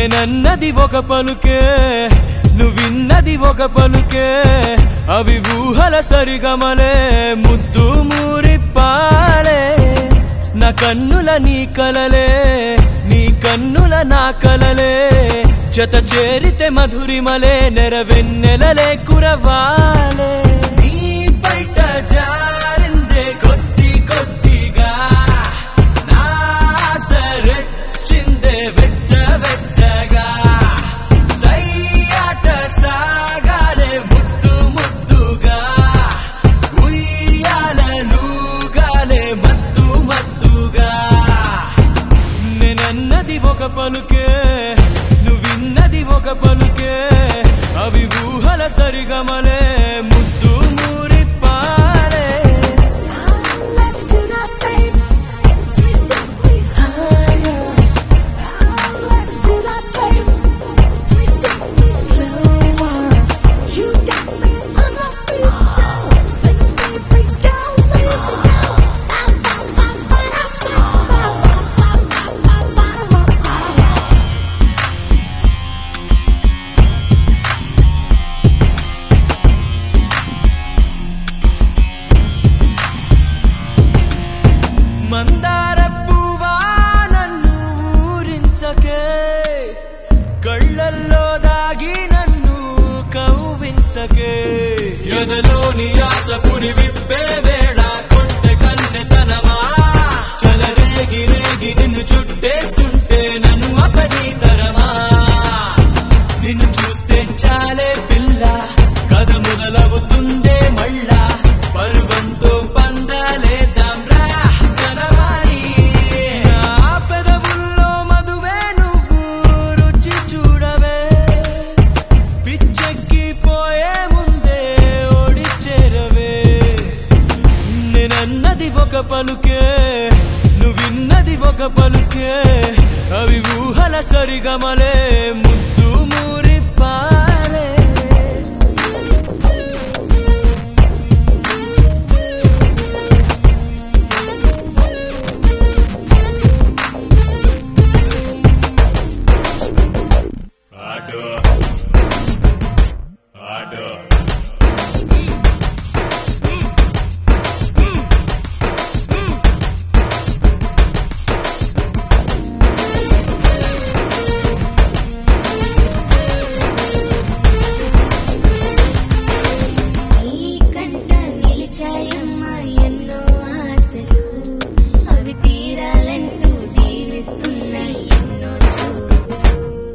నేనన్నది ఒక పలుకే నువ్విన్నది ఒక పలుకే అవి ఊహల సరిగమలే ముద్దు మూరిప్పాలే నా కన్నుల నీ కలలే నీ కన్నుల నా కలలే జత చేరితే మధురిమలే నెరవెన్నెలలే కురవాలే నీ బయట జారిందే కొద్ది కొద్దిగా నా సరెచ్చిందే వెచ్చ వెచ్చగా సయ్యాట సాగాలే ముద్దు ముద్దుగా ఉయ్యాలలుగాలే మత్తు మత్తుగా నేనన్నది ఒక పలుకే నువ్విన్నది ఒక పలుకే అవి ఊహల సరిగమలే ముద్దు మూరిప్పాలే Let's do that, babe. Please take me higher. Let's do that, babe. Please take me slower. You got me on my feet now. Let's break down, lay me down. Ba, ba, ba, ba, da, ba, ba, ba, ba, ba, ba, ba, ba, ba. మందార పువ్వా నన్ను ఊరించకే కళ్ళల్లో దాగి నన్ను కవ్వించకే ఎదలోని ఆశ పురి విప్పే వేళ కొంటె కన్నె తనమా చలరేగి రేగి నిన్ను చుట్టేస్తుంటే నన్ను అపని తరమా నిన్ను చూస్తే చాలే పిల్ల కథ మొదలవుతుందే మళ్ళా పరువంతో పందాలేదాం రా కలవారి నా పెదవుల్లో మధువే నువ్వు రుచి చూడవే పిచ్చెక్కిపోయే ముందే ఓడి చేరవే నేనన్నది ఒక పలుకే నువ్విన్నది ఒక పలుకే అవి ఊహల సరిగమలే ముద్దు మూరిప్పాలే Ada. Ada. నీ కంట నిలిచాయమ్మ ఎన్నో ఆశలు అవి తీరాలంటూ దీవిస్తున్నాయి ఎన్నో చూపులు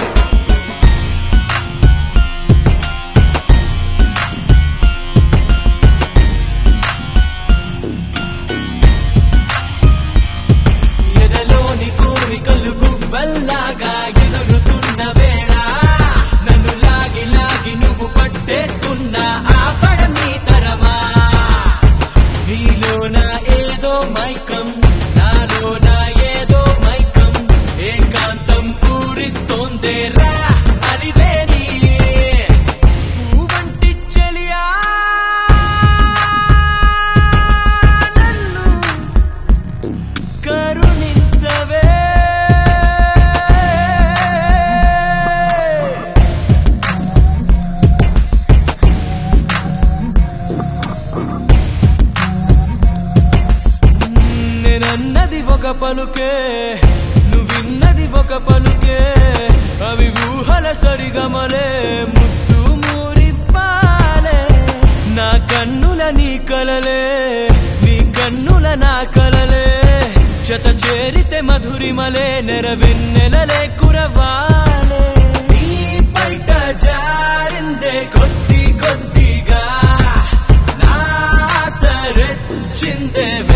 ఎదలోని కోరికలు గువ్వల్లాగా ఎదురుతున్న వేళ నన్ను లాగి లాగి నువ్వు పట్టేస్తున్న ఆ పడమి తరమా నీలోన ఏదో మైకం నాలోన ఏదో మైకం ఏకాంతం ఊరిస్తోందే రా అలివేని పువ్వంటి చెలియా నన్ను కరుణించవే నేనన్నది ఒక పలుకే నువ్విన్నది ఒక పలుకే అవి ఊహల సరిగమలే ముద్దు మూరిప్పాలే నా కన్నుల నీ కలలే నీ కన్నుల నా కలలే జత చేరితే మధురిమలే నెరవెన్నెలలే కురవాలే నీ బయట జారిందే కొద్ది కొద్దిగా నా సరెచ్చిందే